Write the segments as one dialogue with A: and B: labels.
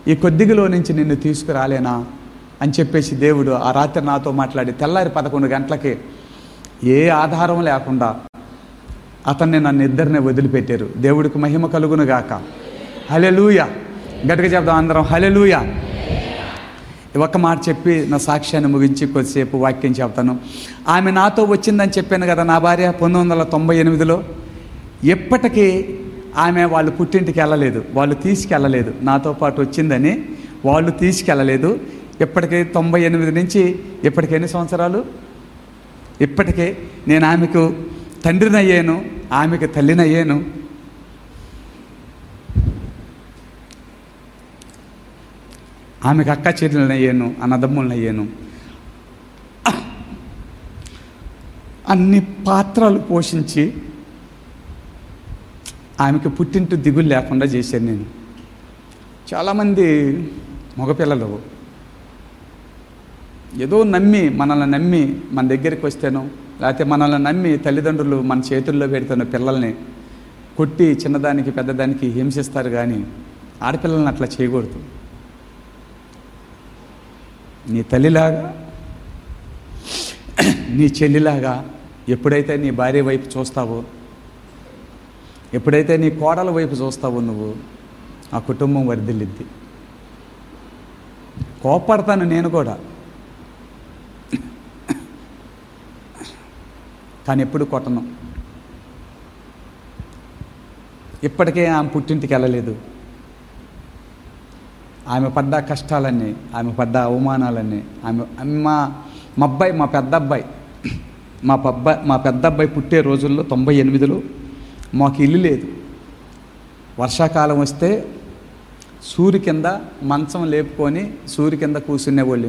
A: ఈ కొద్దిగలో నుంచి నిన్ను తీసుకురాలేనా అని చెప్పేసి దేవుడు ఆ రాత్రి నాతో మాట్లాడి తెల్లారి పదకొండు గంటలకి ఏ ఆధారం లేకుండా అతన్ని నన్ను ఇద్దరిని వదిలిపెట్టారు దేవుడికి మహిమ కలుగును గాక హలెలూయ గట్టిగా చెప్దాం అందరం హలెలూయ ఒక మాట చెప్పి నా సాక్ష్యాన్ని ముగించి కొద్దిసేపు వాక్యం చెప్తాను ఆమె నాతో వచ్చిందని చెప్పాను కదా నా భార్య పంతొమ్మిది వందల తొంభై ఎనిమిదిలో ఎప్పటికీ ఆమె వాళ్ళు పుట్టింటికి వెళ్ళలేదు వాళ్ళు తీసుకెళ్ళలేదు నాతో పాటు వచ్చిందని వాళ్ళు తీసుకెళ్ళలేదు ఇప్పటికీ తొంభై ఎనిమిది నుంచి ఇప్పటికి ఎన్ని సంవత్సరాలు ఇప్పటికే నేను ఆమెకు తండ్రినయ్యాను ఆమెకు తల్లినయ్యాను ఆమెకు అక్క చెల్లెలనయ్యాను అన్నదమ్ములనయ్యాను అన్ని పాత్రలు పోషించి ఆమెకు పుట్టింటి దిగులు లేకుండా చేశాను నేను చాలామంది మగపిల్లలు ఏదో నమ్మి మనల్ని నమ్మి మన దగ్గరికి వస్తేనో లేకపోతే మనల్ని నమ్మి తల్లిదండ్రులు మన చేతుల్లో పెడుతున్న పిల్లల్ని కొట్టి చిన్నదానికి పెద్దదానికి హింసిస్తారు కానీ ఆడపిల్లల్ని అట్లా చేయకూడదు నీ తల్లిలాగా నీ చెల్లిలాగా ఎప్పుడైతే నీ భార్య వైపు చూస్తావో ఎప్పుడైతే నీ కోడల వైపు చూస్తావో నువ్వు ఆ కుటుంబం వర్ధిల్లిద్ది కోపడతాను నేను కూడా కానీ ఎప్పుడు కొట్టను ఇప్పటికే ఆమె పుట్టింటికి వెళ్ళలేదు ఆమె పడ్డ కష్టాలన్నీ ఆమె పడ్డ అవమానాలన్నీ ఆమె మా మా అబ్బాయి మా పెద్ద అబ్బాయి మా పబ్బ మా పెద్ద అబ్బాయి పుట్టే రోజుల్లో తొంభై ఎనిమిదిలో మాకు ఇల్లు లేదు వర్షాకాలం వస్తే సూర్యు కింద మంచం లేపుకొని సూర్యు కింద కూర్చునేవాళ్ళు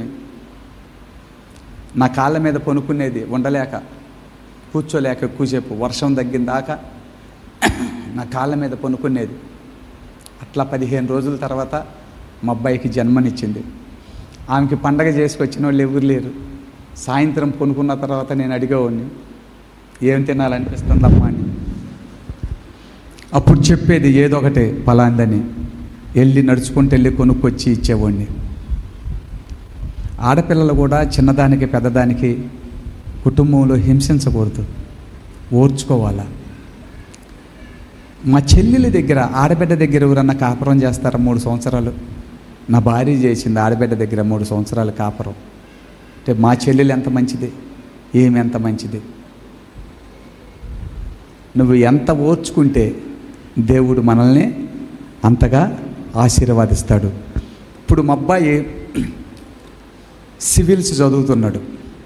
A: నా కాళ్ళ మీద పనుకునేది ఉండలేక కూర్చోలేక ఎక్కువసేపు వర్షం తగ్గిన దాకా నా కాళ్ళ మీద పనుకునేది అట్లా పదిహేను రోజుల తర్వాత మా అబ్బాయికి జన్మనిచ్చింది ఆమెకి పండగ చేసుకొచ్చిన వాళ్ళు ఎవరు లేరు సాయంత్రం కొనుక్కున్న తర్వాత నేను అడిగేవాడిని ఏం తినాలనిపిస్తుందమ్మా అని అప్పుడు చెప్పేది ఏదో ఒకటి పలాందని వెళ్ళి నడుచుకుంటూ వెళ్ళి కొనుక్కొచ్చి ఇచ్చేవాడిని ఆడపిల్లలు కూడా చిన్నదానికి పెద్దదానికి కుటుంబంలో హింసించకూడదు ఓర్చుకోవాలా మా చెల్లెలి దగ్గర ఆడబిడ్డ దగ్గర ఎవరన్నా కాపురం చేస్తారా మూడు సంవత్సరాలు నా భార్య చేసింది ఆడబిడ్డ దగ్గర మూడు సంవత్సరాలు కాపురం అంటే మా చెల్లెలు ఎంత మంచిది ఏమి ఎంత మంచిది నువ్వు ఎంత ఓర్చుకుంటే దేవుడు మనల్ని అంతగా ఆశీర్వాదిస్తాడు ఇప్పుడు మా అబ్బాయి సివిల్స్ చదువుతున్నాడు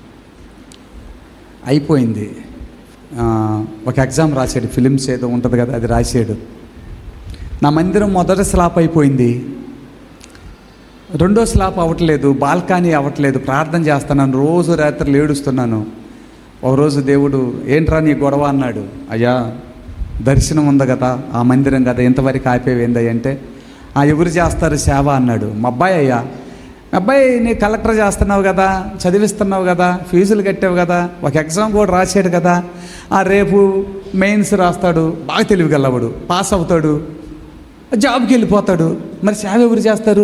A: అయిపోయింది ఆ, ఒక ఎగ్జామ్ రాశాడు ఫిలిమ్స్ ఏదో ఉంటుంది కదా అది రాశాడు నా మందిరం మొదటి స్లాప్ అయిపోయింది రెండో స్లాప్ అవ్వట్లేదు బాల్కనీ అవ్వట్లేదు ప్రార్థన చేస్తున్నాను రోజు రాత్రులు ఏడుస్తున్నాను ఒక రోజు దేవుడు ఏంట్రా నీ గొడవ అన్నాడు అయ్యా దర్శనం ఉంది కదా ఆ మందిరం కదా ఇంతవరకు ఆపేవేంది అంటే ఆ ఎవరు చేస్తారు సేవ అన్నాడు మా అబ్బాయి అయ్యా మా అబ్బాయి నీ కలెక్టర్ చేస్తున్నావు కదా చదివిస్తున్నావు కదా ఫీజులు కట్టావు కదా ఒక ఎగ్జామ్ కూడా రాశాడు కదా ఆ రేపు మెయిన్స్ రాస్తాడు బాగా తెలివిగలవాడు పాస్ అవుతాడు జాబ్కి వెళ్ళిపోతాడు మరి సేవ ఎవరు చేస్తారు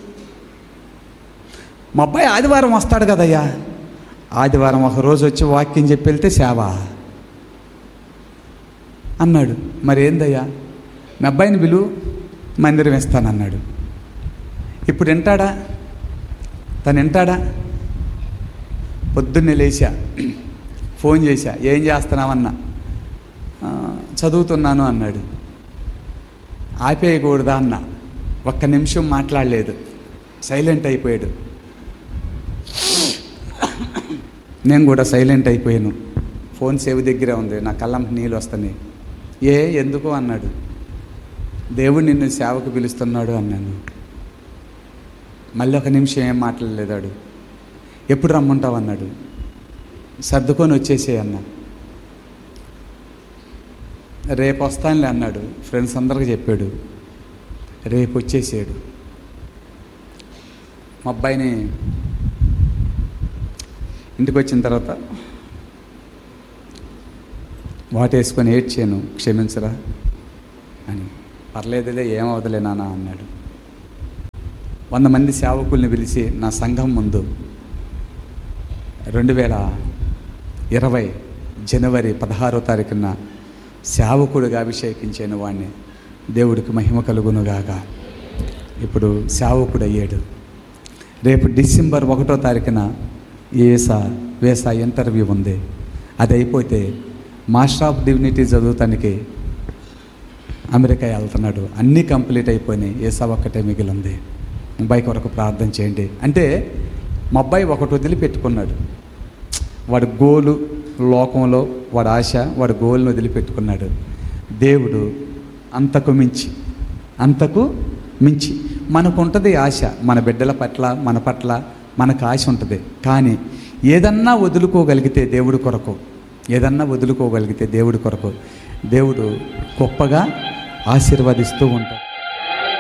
A: మా అబ్బాయి ఆదివారం వస్తాడు కదయ్యా ఆదివారం ఒక రోజు వచ్చి వాక్యం చెప్పి వెళ్తే సేవ అన్నాడు మరి ఏందయ్యా మీ అబ్బాయిని పిలువు మందిరం ఇస్తానన్నాడు ఇప్పుడు వింటాడా తను వింటాడా పొద్దున్నే లేచా ఫోన్ చేశా ఏం చేస్తున్నావన్నా "ఆ, చదువుతున్నాను అన్నాడు ఆపేయకూడదా అన్న ఒక్క నిమిషం మాట్లాడలేదు సైలెంట్ అయిపోయాడు నేను కూడా సైలెంట్ అయిపోయాను ఫోన్ సేవ్ దగ్గరే ఉంది నా కళ్ళంకి నీళ్ళు వస్తున్నాయి ఏ ఎందుకు అన్నాడు దేవుడు నిన్ను సేవకు పిలుస్తున్నాడు అన్నాను మళ్ళీ ఒక నిమిషం ఏం మాట్లాడలేదాడు ఎప్పుడు రమ్మంటావు అన్నాడు సర్దుకొని వచ్చేసే అన్న రేపు వస్తానులే అన్నాడు ఫ్రెండ్స్ అందరికి చెప్పాడు రేపు వచ్చేసాడు మా అబ్బాయిని ఇంటికి వచ్చిన తర్వాత వాటేసుకొని ఏడ్చాను క్షమించరా అని పర్లేదులే ఏమవదులే నాన్న అన్నాడు వంద మంది సేవకుల్ని పిలిచి నా సంఘం ముందు రెండు వేల ఇరవై జనవరి పదహారో తారీఖున సేవకుడిగా అభిషేకించిన వాడిని దేవుడికి మహిమ కలుగునుగాక ఇప్పుడు సేవకుడు అయ్యాడు రేపు డిసెంబర్ ఒకటో తారీఖున ఏసా వేసా ఇంటర్వ్యూ ఉంది అది అయిపోతే మాస్టర్ ఆఫ్ డివినిటీ చదువుతానికి అమెరికా వెళ్తున్నాడు అన్నీ కంప్లీట్ అయిపోయినాయి ఏసా ఒక్కటే మిగిలింది అబ్బాయి కొరకు ప్రార్థన చేయండి అంటే మా అబ్బాయి ఒకటి వదిలిపెట్టుకున్నాడు వాడి గోలు లోకంలో వాడి ఆశ వాడి గోల్ని వదిలిపెట్టుకున్నాడు దేవుడు అంతకు మించి అంతకు మించి మనకు ఉంటుంది ఆశ మన బిడ్డల పట్ల మన పట్ల మనకు ఆశ ఉంటుంది కానీ ఏదన్నా వదులుకోగలిగితే దేవుడి కొరకు ఏదన్నా వదులుకోగలిగితే దేవుడి కొరకు దేవుడు గొప్పగా ఆశీర్వదిస్తూ ఉంటాడు